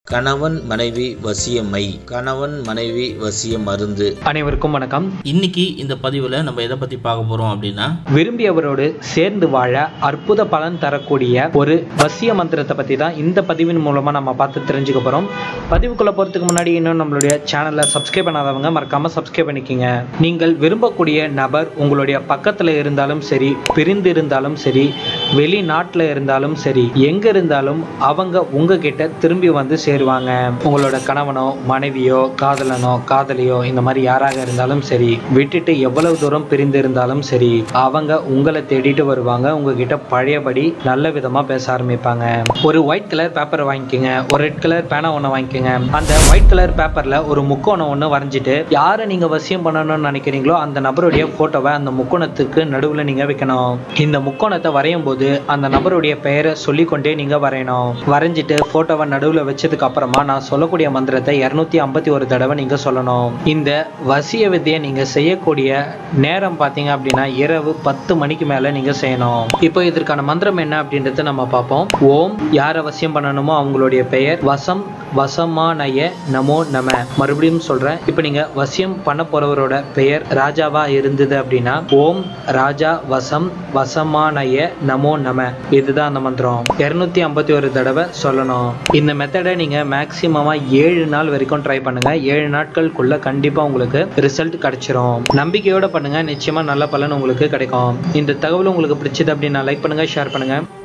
கணவன் மனைவி வசியமை கணவன் மனைவி வசிய மருந்து அனைவருக்கும் வணக்கம் இன்னைக்கு இந்த பதிவில் நம்ம எதை பற்றி பார்க்க போகிறோம் அப்படின்னா விரும்பியவரோடு சேர்ந்து வாழ அற்புத பலன் தரக்கூடிய ஒரு வசிய மந்திரத்தை பற்றி தான் இந்த பதிவின் மூலமாக நம்ம பார்த்து தெரிஞ்சுக்க போகிறோம் பதிவுக்குள்ளே போகிறதுக்கு முன்னாடி இன்னும் நம்மளுடைய சேனலை சப்ஸ்கிரைப் பண்ணாதவங்க மறக்காமல் சப்ஸ்கிரைப் பண்ணிக்கோங்க நீங்கள் விரும்பக்கூடிய நபர் உங்களுடைய பக்கத்தில் இருந்தாலும் சரி பிரிந்து இருந்தாலும் சரி வெளிநாட்டில் இருந்தாலும் சரி எங்கே இருந்தாலும் அவங்க உங்ககிட்ட திரும்பி வந்து சேருவாங்க உங்களோட கணவனோ மனைவியோ காதலனோ காதலியோ இந்த மாதிரி யாராக இருந்தாலும் சரி விட்டுட்டு எவ்வளவு தூரம் பிரிந்து இருந்தாலும் சரி அவங்க உங்களை தேடிட்டு வருவாங்க உங்ககிட்ட பழையபடி நல்ல விதமா பேச ஆரம்பிப்பாங்க ஒரு ஒயிட் கலர் பேப்பர் வாங்கிக்கோங்க ஒரு ரெட் கலர் பேனா ஒன்று வாங்கிக்கோங்க அந்த ஒயிட் கலர் பேப்பர்ல ஒரு முக்கோணம் ஒன்று வரைஞ்சிட்டு யாரை நீங்க வசியம் பண்ணணும்னு நினைக்கிறீங்களோ அந்த நபருடைய போட்டோவை அந்த முக்கோணத்துக்கு நடுவில் நீங்க வைக்கணும் இந்த முக்கோணத்தை வரையும் போது அந்த நபருடைய பெயரை சொல்லிக்கொண்டே நீங்க வரையணும் வரைஞ்சிட்டு போட்டோவை நடுவில் வச்சதுக்கு அப்புறமா நான் சொல்லக்கூடிய மந்திரத்தை இருநூத்தி ஐம்பத்தி ஒரு தடவை நீங்க சொல்லணும் இந்த வசிய வித்தையை நீங்க செய்யக்கூடிய நேரம் பார்த்தீங்க அப்படின்னா இரவு பத்து மணிக்கு மேல நீங்க செய்யணும் இப்போ இதற்கான மந்திரம் என்ன அப்படின்றத நம்ம பார்ப்போம் ஓம் யாரை வசியம் பண்ணணுமோ அவங்களுடைய பெயர் வசம் வசமானய நமோ நம மறுபடியும் சொல்றேன் இப்போ நீங்க வசியம் பண்ண போறவரோட பெயர் ராஜாவா இருந்தது அப்படின்னா ஓம் ராஜா வசம் வசமானய நமோ நம இதுதான் அந்த மந்திரம் இருநூத்தி ஐம்பத்தி ஒரு தடவை சொல்லணும் இந்த மெத்தடை நீங்க மேக்சிமமா ஏழு நாள் வரைக்கும் ட்ரை பண்ணுங்க ஏழு நாட்களுக்குள்ள கண்டிப்பா உங்களுக்கு ரிசல்ட் கிடைச்சிரும் நம்பிக்கையோட பண்ணுங்க நிச்சயமா நல்ல பலன் உங்களுக்கு கிடைக்கும் இந்த தகவல் உங்களுக்கு பிடிச்சது அப்படின்னா லைக் பண்ணுங்க ஷேர் பண்ணுங்க